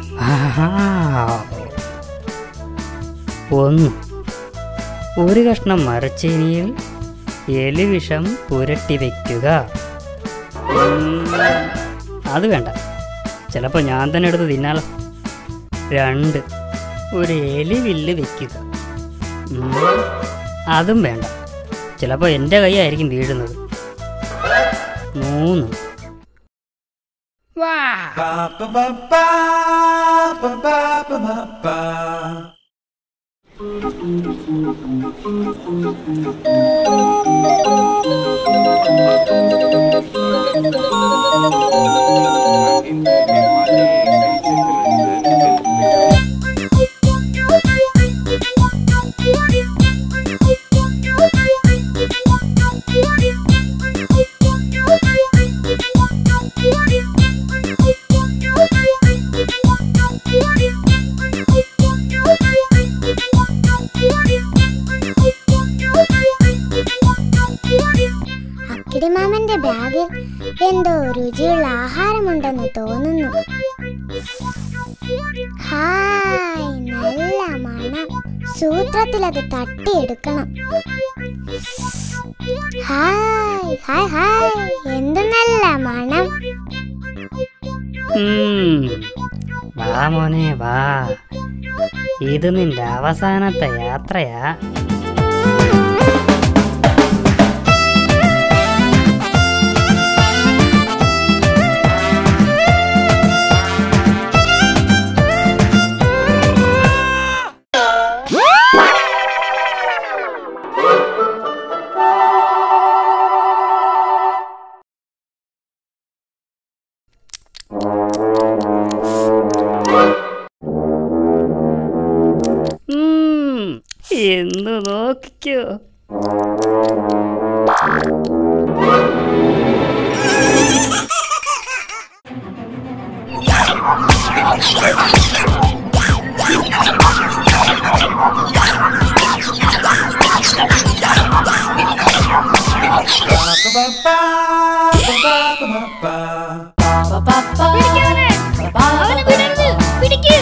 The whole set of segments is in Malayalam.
ആഹാ. ഒന്ന് ഒരു കഷ്ണം മരച്ചീനിയിൽ എലിവിഷം പുരട്ടി വയ്ക്കുക ഉം, അത് വേണ്ട ചിലപ്പോൾ ഞാൻ തന്നെ എടുത്ത് തിന്നാലോ രണ്ട് ഒരു എലിവില്ല് വെക്കുക ഉം, അതും വേണ്ട ചിലപ്പോൾ എൻ്റെ കൈയായിരിക്കും വീഴുന്നത് മൂന്ന് വാ Ba ba ba ba ba ba ba ba ba. അക്കിടിമാമന്റെ ബാഗിൽ എന്തോ രുചിയുള്ള ആഹാരമുണ്ടെന്ന് തോന്നുന്നു ഹായ് നല്ല മണം സൂത്രത്തിൽ അത് തട്ടിയെടുക്കണം ഹായ് ഹായ് ഹായ് എന്ത് നല്ല മണം ഉം. വാ മോനെ വാ ഇത് നിന്റെ അവസാനത്തെ യാത്രയാ ഉം. എന്ന് നോക്കിക്കോ Ba ba ba ba ba ba ba ba. അവനെ വിടരുത് പിടിക്ക്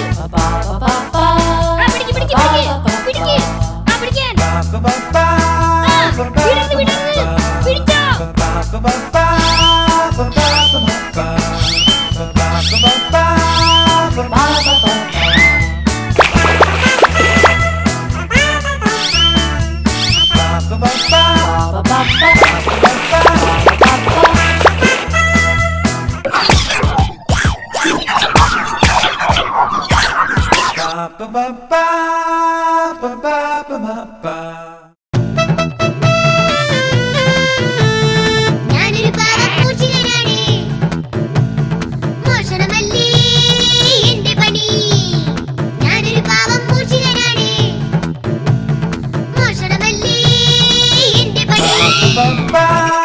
ആ പിടിക്ക് പിടിക്ക് പിടിക്ക് പിടിക്ക് ആ പിടിക്കാൻ Ba ba ba ba ആ ba ba വിടരുത് വിടരുത് പിടിച്ചോ ba ba ba ba ba ba ba ba. Ba ba ba ba ba ba ba ba. Ba ba ba ba ba ba ba ba. Ba ba ba ba ba ba ba ba ba. ഞാനൊരു പാവപ്പൂച്ചികനാണ് മോഷണമല്ലേ എന്റെ പണി ഞാനൊരു പാവപ്പൂച്ചികനാണ് മോഷണമല്ലേ എന്റെ പണി Ba ba.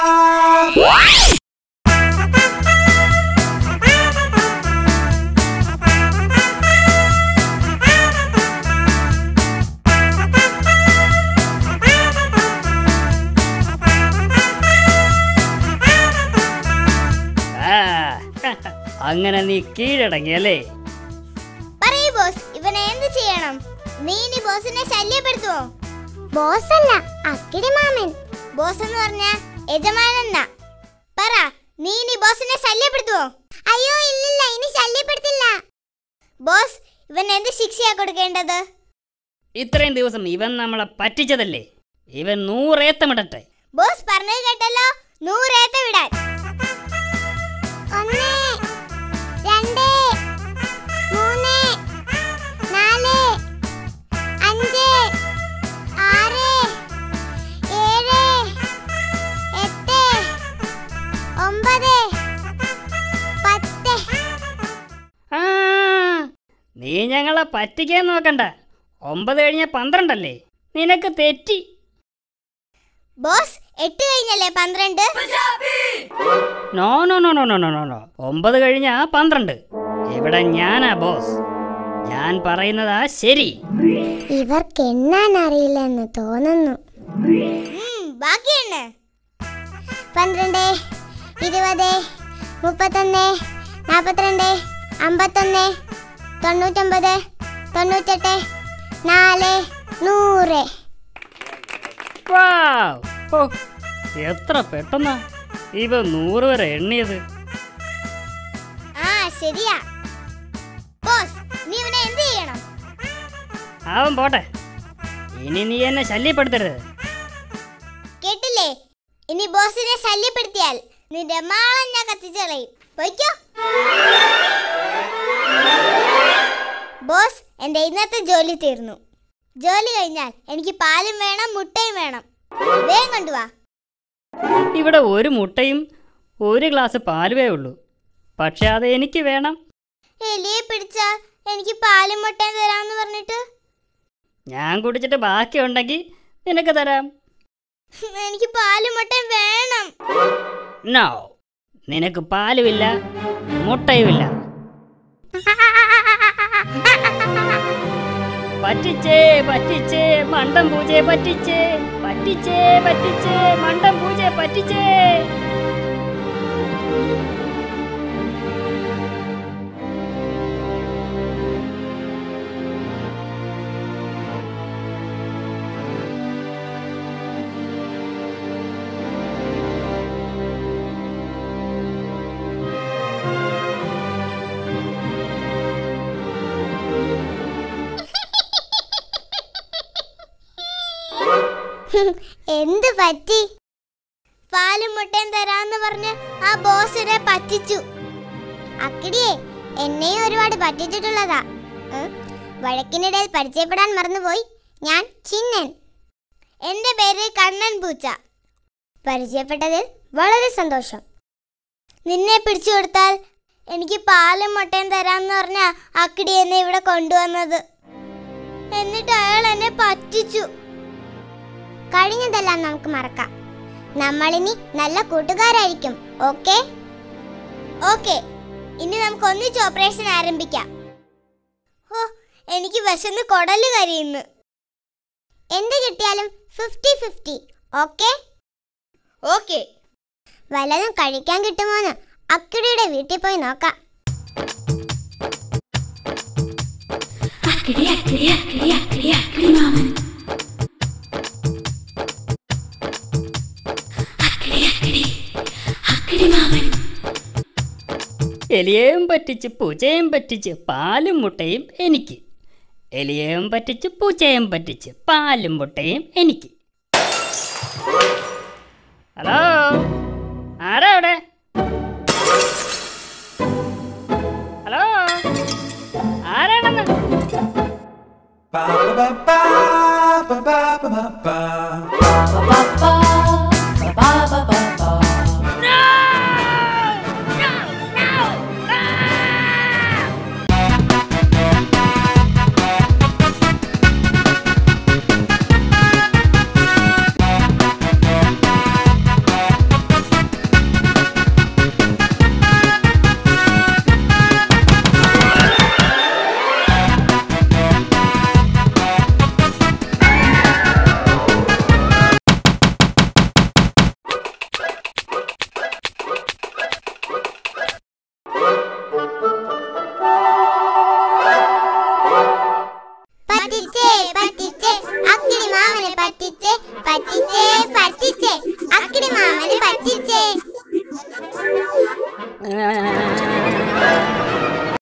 ആ, അങ്ങനെ നീ കീഴടങ്ങിയല്ലേ പറയൂ ബോസ് ഇവനെ എന്ത് ചെയ്യണം നീ ഇനി ബോസിനെ ശല്യപ്പെടുത്തുവോ ബോസ് അല്ല അക്കിടി മാമൻ ബോസ് എന്ന് പറഞ്ഞ യജമാനെന്ന പറ നീ ഇനി ബോസിനെ ശല്യപ്പെടുത്തുവോ അയ്യോ ഇല്ലില്ല ഇനി ശല്യപ്പെടുത്തില്ല ബോസ് ഇവൻ എന്ത് ശിക്ഷയാ കൊടുക്കേണ്ടത് ഇത്രയും ദിവസം ഇവൻ നമ്മളെ പറ്റിച്ചതല്ലേ ഇവൻ നൂറേത്തമിടട്ടെ ബോസ് പറഞ്ഞത് കേട്ടല്ലോ നൂറേത്ത വിടാൻ ഒന്ന് രണ്ട് മൂന്ന് നാല് അഞ്ച് ആറ് ഏഴ് എട്ട് ഒമ്പത് പത്ത് ആ നീ ഞങ്ങളെ പറ്റിക്കാൻ നോക്കണ്ട ഒമ്പത് കഴിഞ്ഞ പന്ത്രണ്ടല്ലേ നിനക്ക് തെറ്റി ബോസ് എട്ട് കഴിഞ്ഞല്ലേ പന്ത്രണ്ട് no no no no no no no no ഒമ്പത് കഴിഞ്ഞ പന്ത്രണ്ട് ഇവിടെ ഞാനാ ബോസ് ഞാൻ പറയുന്നതാ ശരി ഇവർക്ക് എണ്ണാൻ അറിയില്ലെന്ന് തോന്നുന്നു ബാക്കി എണ്ണ പന്ത്രണ്ട് ഇരുപത് മുപ്പത്തൊന്ന് നാൽപ്പത്തിരണ്ട് അമ്പത്തൊന്ന് തൊണ്ണൂറ്റൊമ്പത് തൊണ്ണൂറ്റെട്ട് നാല് നൂറ് വാവ്! ഓ എത്ര പെട്ടെന്നാ ഇവ നൂറ് വരെ എണ്ണിയത് ആ ശരിയാ ബോസ് നീ ഇവനെ എന്ത് ചെയ്യണം അവൻ പോട്ടെ ഇനി നീ എന്നെ ശല്യപ്പെടുത്തരുത് കേട്ടില്ലേ ഇനി ബോസിനെ ശല്യപ്പെടുത്തിയാൽ നിന്റെ മാളം ഞാൻ കത്തിച്ചളയും പൊയ്ക്കോ ബോസ് എന്റെ ഇന്നത്തെ ജോലി തീർന്നു ജോലി കഴിഞ്ഞാൽ എനിക്ക് പാലും വേണം മുട്ടയും വേണം വേഗം കൊണ്ടുവാ ഇവിടെ ഒരു മുട്ടയും ഒരു ഗ്ലാസ് പാലുവേ ഉള്ളൂ പക്ഷെ അത് എനിക്ക് വേണം എലിയെ പിടിച്ചാ എനിക്ക് പാലും മുട്ടയും തരാമെന്ന് പറഞ്ഞിട്ട് ഞാൻ കുടിച്ചിട്ട് ബാക്കിയുണ്ടെങ്കിൽ നിനക്ക് തരാം എനിക്ക് പാലും മുട്ടയും വേണം നോ നിനക്ക് പാലുമില്ല മുട്ടയുമില്ല പറ്റിച്ചേ പറ്റിച്ചേ മണ്ടം പൂജയെ പറ്റിച്ചേ പറ്റിച്ചേ പറ്റിച്ചേ മണ്ടം പൂജയെ പറ്റിച്ചേ എന്ത് പറ്റി പാലും മുട്ടയും തരാന്ന് പറഞ്ഞ് ആ ബോസിനെ പറ്റിച്ചു അക്കിടിയെ എന്നെയും ഒരുപാട് പറ്റിച്ചിട്ടുള്ളതാ ഉം. വഴക്കിനിടയിൽ പരിചയപ്പെടാൻ മറന്നുപോയി ഞാൻ ചിന്നൻ എന്റെ പേര് കണ്ണൻ പൂച്ച പരിചയപ്പെട്ടതിൽ വളരെ സന്തോഷം നിന്നെ പിടിച്ചു കൊടുത്താൽ എനിക്ക് പാലും മുട്ടയും തരാന്ന് പറഞ്ഞ അക്കിടി എന്നെ ഇവിടെ കൊണ്ടുവന്നത് എന്നിട്ട് അയാൾ എന്നെ പറ്റിച്ചു കഴിഞ്ഞതെല്ലാം നമുക്ക് മറക്കാം നമ്മളിനി നല്ല കൂട്ടുകാരായിരിക്കും ഓക്കെ ഓക്കെ ഇനി നമുക്ക് ഒന്നിച്ച് ഓപ്പറേഷൻ ആരംഭിക്കാം ഓ എനിക്ക് വിശന്ന് കൊടല് കരിയുന്നു എന്ത് കിട്ടിയാലും ഫിഫ്റ്റി ഫിഫ്റ്റി ഓക്കെ ഓക്കെ വല്ലതും കഴിക്കാൻ കിട്ടുമോന്ന് അക്കിടിയുടെ വീട്ടിൽ പോയി നോക്കാം അക്കിടി അക്കിടി അക്കിടി അക്കിടി അക്കിടി മാമൻ അക്കിടി അക്കിടി അക്കിടി മാമൻ എലിയെയും പറ്റിച്ച് പൂച്ചയും പറ്റിച്ച് പാലും മുട്ടയും എനിക്ക് എലിയെയും പറ്റിച്ച് പൂച്ചയും പറ്റിച്ച് പാലും മുട്ടയും എനിക്ക് ഹലോ ആരാ അവിടെ ഹലോ ആരാണെന്ന് Ba ba ba ba ba ba ba ba. പറ്റിച്ചേ പറ്റിച്ചേ അക്കിടി മാമനെ പറ്റിച്ചേ പറ്റിച്ചേ പറ്റിച്ചേ അക്കിടി മാമനെ പറ്റിച്ചേ ആ,